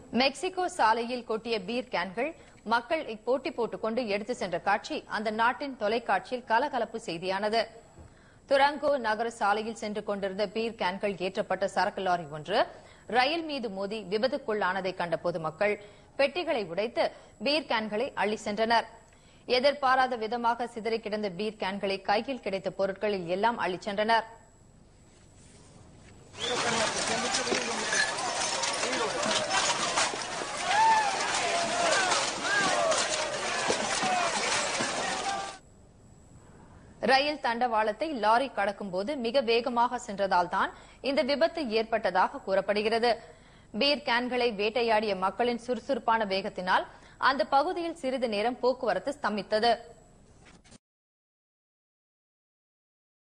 Mexico சாலையில் கொட்டிய beer கேன்கள் மக்கள் போட்டி போட்டுக்கொண்டு எடுத்து சென்ற காட்சி அந்த நாட்டின் தொலைக்காட்சியில் கலகலப்பு செய்தியானது துரங்கோ நகர சாலையில் சென்று கொண்டிருந்த பீர் கேன்கள் ஏற்றப்பட்ட சரக்கு லாரி ஒன்று ரயில் மீது மோதி விபத்துக்குள்ளானதை கண்ட பொதுமக்கள் பெட்டிகளை உடைத்து பீர் கேன்களை அள்ளி சென்றனர் எதிர்பாராத விதமாக சிதறி கிடந்த பீர் கேன்களை கையில் கிடைத்த பொருட்களில் எல்லாம் அள்ளிச் சென்றனர் ரயில் தண்டவாளத்தை லாரி கடக்கும்போது மிக வேகமாக சென்றதால் தான் இந்த விபத்து ஏற்பட்டதாக கூறப்படுகிறது பீர் கேன்களை வேட்டையாடிய மக்களின் சுறுசுறுப்பான வேகத்தினால் அந்த பகுதியில் சிறிது நேரம் போக்குவரத்து ஸ்தம்பித்தது